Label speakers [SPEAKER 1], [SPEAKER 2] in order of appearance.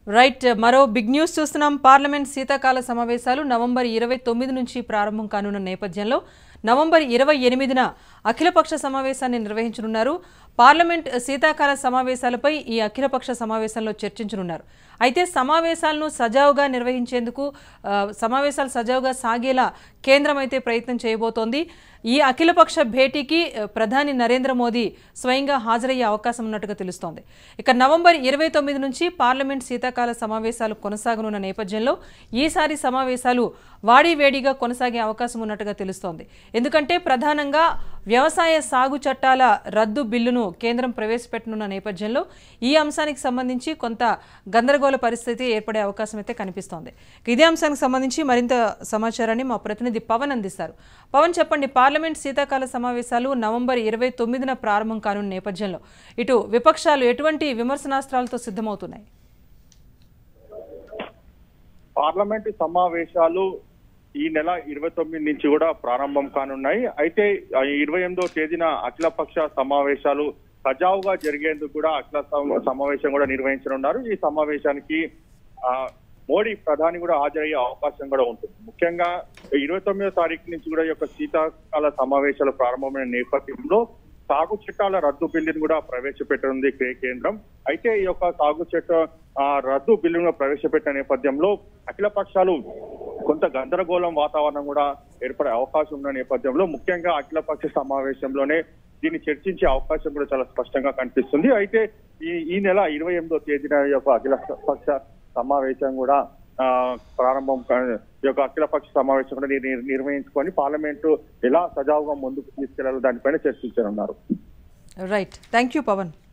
[SPEAKER 1] right మరో big news చూస్తున్నాం parliament శీతాకాల సమావేశాలు నవంబర్ ఇరవై తొమ్మిది నుంచి ప్రారంభం కానున్న నేపథ్యంలో నవంబర్ ఇరవై ఎనిమిదిన అఖిలపక్ష సమావేశాన్ని నిర్వహించనున్నారు పార్లమెంట్ శీతాకాల సమావేశాలపై ఈ అఖిలపక్ష సమావేశంలో చర్చించనున్నారు అయితే సమావేశాలను సజావుగా నిర్వహించేందుకు ఆ, సమావేశాలు సజావుగా సాగేలా కేంద్రం అయితే ప్రయత్నం చేయబోతోంది ఈ అఖిలపక్ష భేటీకి ఆ, ప్రధాని నరేంద్ర మోదీ స్వయంగా హాజరయ్యే అవకాశం ఉన్నట్టుగా తెలుస్తోంది ఇక నవంబర్ ఇరవై తొమ్మిది నుంచి పార్లమెంట్ శీతాకాల సమావేశాలు కొనసాగనున్న నేపథ్యంలో ఈసారి సమావేశాలు వాడివేడిగా కొనసాగే అవకాశం ఉన్నట్టుగా తెలుస్తోంది ఎందుకంటే ప్రధానంగా వ్యవసాయ సాగు చట్టాల రద్దు బిల్లును కేంద్రం ప్రవేశపెట్టనున్న నేపథ్యంలో ఈ అంశానికి సంబంధించి కొంత గందరగోళ పరిస్థితి ఏర్పడే అవకాశం అయితే కనిపిస్తోంది ఇదే అంశానికి సంబంధించి మరింత సమాచారాన్ని మా ప్రతినిధి పవన్ అందిస్తారు పవన్ చెప్పండి పార్లమెంట్ శీతాకాల సమావేశాలు నవంబర్ ఇరవై తొమ్మిదిన ప్రారంభం కానున్న నేపథ్యంలో ఇటు విపక్షాలు ఎటువంటి విమర్శనాస్త్రాలతో సిద్ధమవుతున్నాయి
[SPEAKER 2] పార్లమెంటు సమావేశాలు ఈ నెల ఇరవై తొమ్మిది నుంచి కూడా ప్రారంభం కానున్నాయి అయితే ఆ ఇరవై ఎనిమిదో తేదీన అఖిలపక్ష సమావేశాలు సజావుగా జరిగేందుకు కూడా అఖిల సమ- సమావేశం కూడా నిర్వహించనున్నారు ఈ సమావేశానికి ఆ మోడీ ప్రధాని కూడా హాజరయ్యే అవకాశం కూడా ఉంటుంది ముఖ్యంగా ఇరవై తొమ్మిదో తారీఖు నుంచి కూడా ఈ యొక్క శీతాకాల సమావేశాలు ప్రారంభమైన నేపథ్యంలో సాగు చట్టాల రద్దు బిల్లును కూడా ప్రవేశపెట్టనుంది కే- కేంద్రం అయితే ఈ యొక్క సాగు చట్ట ఆ, రద్దు బిల్లును ప్రవేశపెట్టిన నేపథ్యంలో అఖిల పక్షాలు కొంత గందరగోళం వాతావరణం కూడా ఏర్పడే అవకాశం ఉన్న నేపథ్యంలో ముఖ్యంగా అఖిలపక్ష సమావేశంలోనే దీన్ని చర్చించే అవకాశం కూడా చాలా స్పష్టంగా కనిపిస్తుంది అయితే ఈ ఈ నెల ఇరవై ఎనిమిదో తేదీన ఈ యొక్క అఖిల పక్ష సమావేశం కూడా ఆ, ప్రారంభం కా- ఈ యొక్క అఖిలపక్ష సమావేశం కూడా నిర్- నిర్వహించుకొని పార్లమెంటు ఎలా సజావుగా ముందుకు తీసుకెళ్లాలో దానిపైన చర్చించనున్నారు
[SPEAKER 1] రైట్ థ్యాంక్ యూ పవన్